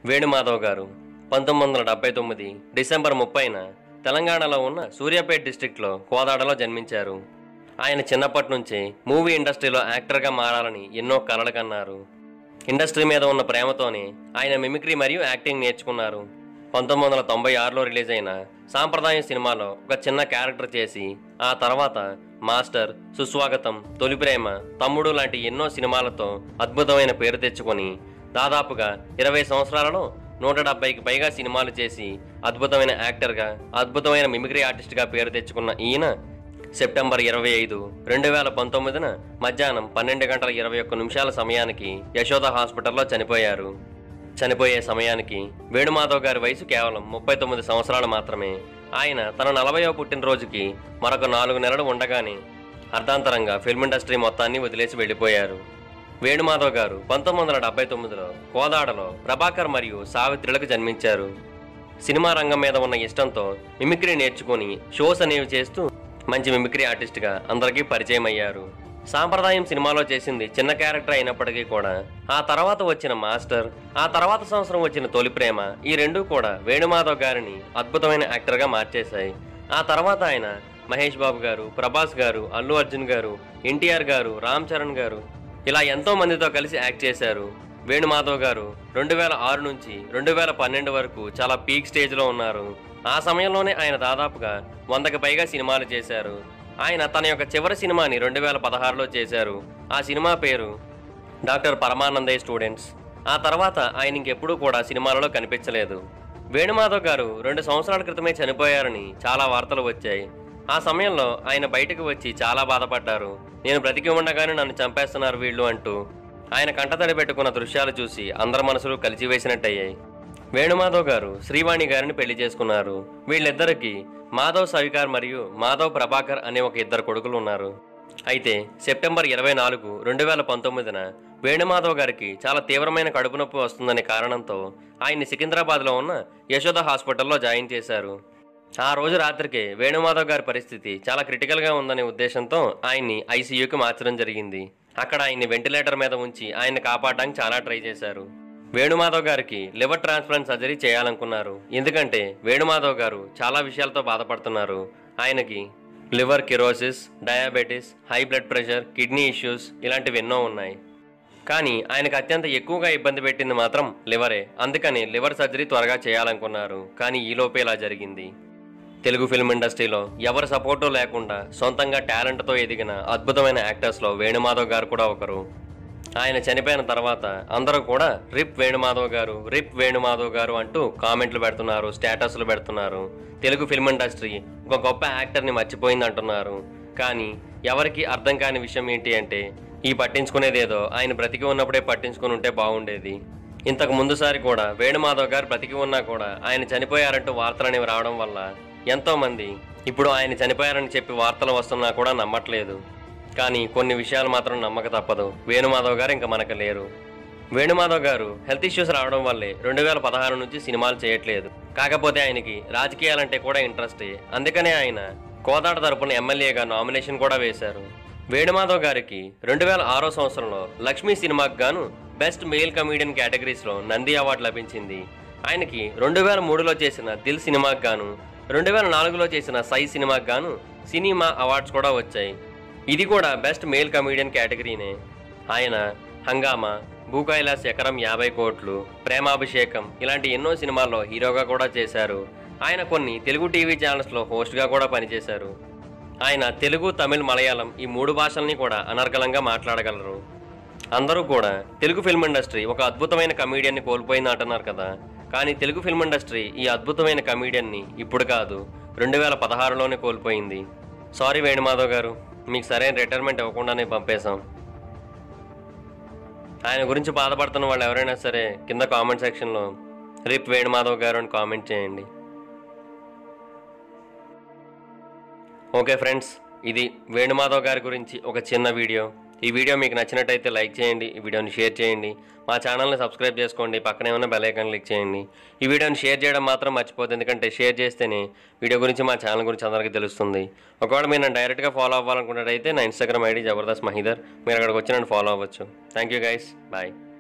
వేణుమాధవ్ గారు పంతొమ్మిది వందల డెబ్బై తొమ్మిది డిసెంబర్ ముప్పైన తెలంగాణలో ఉన్న సూర్యాపేట్ డిస్టిక్లో కోదాడలో జన్మించారు ఆయన చిన్నప్పటి నుంచి మూవీ ఇండస్ట్రీలో యాక్టర్గా మారాలని ఎన్నో కలలు కన్నారు ఇండస్ట్రీ మీద ఉన్న ప్రేమతోనే ఆయన మిమిక్రీ మరియు యాక్టింగ్ నేర్చుకున్నారు పంతొమ్మిది వందల తొంభై ఆరులో రిలీజ్ అయిన సాంప్రదాయం సినిమాలో ఒక చిన్న క్యారెక్టర్ చేసి ఆ తర్వాత మాస్టర్ సుస్వాగతం తొలి ప్రేమ తమ్ముడు లాంటి ఎన్నో సినిమాలతో అద్భుతమైన పేరు తెచ్చుకొని దాదాపుగా ఇరవై సంవత్సరాలలో నూట డెబ్బైకి పైగా సినిమాలు చేసి అద్భుతమైన యాక్టర్గా అద్భుతమైన మిమిక్రీ ఆర్టిస్ట్గా పేరు తెచ్చుకున్న ఈయన సెప్టెంబర్ ఇరవై ఐదు రెండు వేల పంతొమ్మిదిన మధ్యాహ్నం పన్నెండు గంటల ఇరవై ఒక్క నిమిషాల సమయానికి యశోద హాస్పిటల్లో చనిపోయారు చనిపోయే సమయానికి వేణుమాధవ్ గారి వయసు కేవలం ముప్పై తొమ్మిది సంవత్సరాలు మాత్రమే ఆయన తన నలభైవ పుట్టినరోజుకి మరొక నాలుగు నెలలు ఉండగానే అర్ధాంతరంగా ఫిల్మ్ ఇండస్ట్రీ మొత్తాన్ని వదిలేసి వెళ్ళిపోయారు వేణుమాధవ్ గారు పంతొమ్మిది వందల డెబ్బై తొమ్మిదిలో కోదాడలో ప్రభాకర్ మరియు సావిత్రులకు జన్మించారు సినిమా రంగం మీద ఉన్న ఇష్టంతో మిమిక్రీ నేర్చుకుని షోస్ అనేవి చేస్తూ మంచి మిమిక్రీ ఆర్టిస్ట్గా అందరికీ పరిచయం అయ్యారు సాంప్రదాయం సినిమాలో చేసింది చిన్న క్యారెక్టర్ అయినప్పటికీ కూడా ఆ తర్వాత వచ్చిన మాస్టర్ ఆ తర్వాత సంవత్సరం వచ్చిన తొలి ప్రేమ ఈ రెండూ కూడా వేణుమాధవ్ గారిని అద్భుతమైన యాక్టర్గా మార్చేశాయి ఆ తర్వాత ఆయన మహేష్ బాబు గారు ప్రభాస్ గారు అల్లు అర్జున్ గారు ఎన్టీఆర్ గారు రామ్ చరణ్ గారు ఇలా ఎంతో మందితో కలిసి యాక్ట్ చేశారు వేణుమాధవ్ గారు రెండు వేల ఆరు నుంచి రెండు వేల పన్నెండు వరకు చాలా పీక్ స్టేజ్లో ఉన్నారు ఆ సమయంలోనే ఆయన దాదాపుగా వందకి పైగా సినిమాలు చేశారు ఆయన తన యొక్క చివరి సినిమాని రెండు వేల పదహారులో చేశారు ఆ సినిమా పేరు డాక్టర్ పరమానందయ్య స్టూడెంట్స్ ఆ తర్వాత ఆయన ఇంకెప్పుడూ కూడా సినిమాలలో కనిపించలేదు వేణుమాధవ్ గారు రెండు సంవత్సరాల క్రితమే చనిపోయారని చాలా వార్తలు వచ్చాయి ఆ సమయంలో ఆయన బయటకు వచ్చి చాలా బాధపడ్డారు నేను బ్రతికి ఉండగానే నన్ను చంపేస్తున్నారు వీళ్ళు అంటూ ఆయన కంటతడి పెట్టుకున్న దృశ్యాలు చూసి అందరి మనసులు కలిసివేసినట్టయ్యాయి వేణుమాధవ్ గారు శ్రీవాణి గారిని పెళ్లి చేసుకున్నారు వీళ్ళిద్దరికి మాధవ్ సవికార్ మరియు మాధవ్ ప్రభాకర్ అనే ఒక ఇద్దరు కొడుకులు ఉన్నారు అయితే సెప్టెంబర్ ఇరవై నాలుగు రెండు వేల పంతొమ్మిదిన వేణుమాధవ్ గారికి చాలా తీవ్రమైన కడుపు నొప్పి వస్తుందనే కారణంతో ఆయన్ని సికింద్రాబాద్లో ఉన్న యశోద హాస్పిటల్లో జాయిన్ చేశారు ఆ రోజు రాత్రికి వేణుమాధవ్ గారి పరిస్థితి చాలా క్రిటికల్గా ఉందనే ఉద్దేశంతో ఆయన్ని ఐసీయూకి మార్చడం జరిగింది అక్కడ ఆయన్ని వెంటిలేటర్ మీద ఉంచి ఆయన్ని కాపాడడానికి చాలా ట్రై చేశారు వేణుమాధవ్ గారికి లివర్ ట్రాన్స్ప్లాంట్ సర్జరీ చేయాలనుకున్నారు ఎందుకంటే వేణుమాధవ్ గారు చాలా విషయాలతో బాధపడుతున్నారు ఆయనకి liver cirrhosis diabetes high blood pressure kidney issues ఇలాంటివి ఎన్నో ఉన్నాయి కానీ ఆయనకు అత్యంత ఎక్కువగా ఇబ్బంది పెట్టింది మాత్రం లివరే అందుకని లివర్ సర్జరీ త్వరగా చేయాలనుకున్నారు కానీ ఈలోపే ఇలా జరిగింది తెలుగు ఫిల్మ్ ఇండస్ట్రీలో ఎవరి సపోర్టు లేకుండా సొంతంగా టాలెంట్తో ఎదిగిన అద్భుతమైన యాక్టర్స్లో వేణుమాధవ్ గారు కూడా ఒకరు ఆయన చనిపోయిన తర్వాత అందరూ కూడా రిప్ వేణుమాధవ్ గారు రిప్ వేణుమాధవ్ గారు అంటూ కామెంట్లు పెడుతున్నారు స్టేటస్లు పెడుతున్నారు తెలుగు ఫిల్మ్ ఇండస్ట్రీ ఒక గొప్ప యాక్టర్ని మర్చిపోయింది అంటున్నారు కానీ ఎవరికి అర్థం కాని విషయం ఏంటి అంటే ఈ పట్టించుకునేదేదో ఆయన బ్రతికి ఉన్నప్పుడే పట్టించుకుని ఉంటే బాగుండేది ఇంతకు ముందుసారి కూడా వేణుమాధవ్ గారు బ్రతికి ఉన్నా కూడా ఆయన చనిపోయారంటూ వార్తలు అనేవి రావడం వల్ల ఎంతో మంది ఇప్పుడు ఆయన చనిపోయారని చెప్పి వార్తలు వస్తున్నా కూడా నమ్మట్లేదు కానీ కొన్ని విషయాలు మాత్రం నమ్మక తప్పదు వేణుమాధవ్ గారు ఇంకా మనకు లేరు వేణుమాధవ్ గారు హెల్త్ ఇష్యూస్ రావడం వల్లే రెండు వేల పదహారు నుంచి సినిమాలు చేయట్లేదు కాకపోతే ఆయనకి రాజకీయాలంటే కూడా ఇంట్రెస్టే అందుకనే ఆయన కోదాడ తరపున ఎమ్మెల్యేగా నామినేషన్ కూడా వేశారు వేణుమాధవ్ గారికి రెండు వేల ఆరో సంవత్సరంలో లక్ష్మీ సినిమాకు గాను బెస్ట్ మేల్ కమీడియన్ కేటగిరీస్లో నంది అవార్డు లభించింది ఆయనకి రెండు వేల మూడులో చేసిన దిల్ సినిమాకు గాను రెండు వేల నాలుగులో చేసిన సై సినిమాకు గాను సినిమా అవార్డ్స్ కూడా వచ్చాయి ఇది కూడా బెస్ట్ మేల్ కమీడియన్ కేటగిరీనే ఆయన హంగామా భూకైలాస్ ఎకరం యాభై కోట్లు ప్రేమాభిషేకం ఇలాంటి ఎన్నో సినిమాల్లో హీరోగా కూడా చేశారు ఆయన కొన్ని తెలుగు టీవీ ఛానల్స్లో హోస్ట్గా కూడా పనిచేశారు ఆయన తెలుగు తమిళ్ మలయాళం ఈ మూడు భాషల్ని కూడా అనర్గళంగా మాట్లాడగలరు అందరూ కూడా తెలుగు ఫిల్మ్ ఇండస్ట్రీ ఒక అద్భుతమైన కమీడియన్ని కోల్పోయింది అంటున్నారు కదా కానీ తెలుగు ఫిల్మ్ ఇండస్ట్రీ ఈ అద్భుతమైన కమీడియన్ని ఇప్పుడు కాదు రెండు వేల పదహారులోనే కోల్పోయింది సారీ వేణుమాధవ్ గారు మీకు సరైన రిటైర్మెంట్ ఇవ్వకుండానే పంపేశాం ఆయన గురించి బాధపడుతున్న వాళ్ళు ఎవరైనా సరే కింద కామెంట్ సెక్షన్లో రిప్ వేణుమాధవ్ గారు అని కామెంట్ చేయండి ఓకే ఫ్రెండ్స్ ఇది వేణుమాధవ్ గారి గురించి ఒక చిన్న వీడియో ఈ వీడియో మీకు నచ్చినట్టయితే లైక్ చేయండి ఈ వీడియోని షేర్ చేయండి మా ఛానల్ని సబ్స్క్రైబ్ చేసుకోండి పక్కనే ఉన్న బెల్ ఐకాన్ క్లిక్ చేయండి ఈ వీడియోని షేర్ చేయడం మాత్రం మర్చిపోద్దు ఎందుకంటే షేర్ చేస్తేనే వీడియో గురించి మా ఛానల్ గురించి అందరికీ తెలుస్తుంది ఒకవేళ మీరు నన్ను డైరెక్ట్గా ఫాలో అవ్వాలనుకున్నట్టయితే నా ఇన్స్టాగ్రామ్ ఐడి జబర్దస్త్ మహిదర్ మీరు అక్కడికి వచ్చి నన్ను ఫాలో అవ్వచ్చు థ్యాంక్ యూ గైస్ బాయ్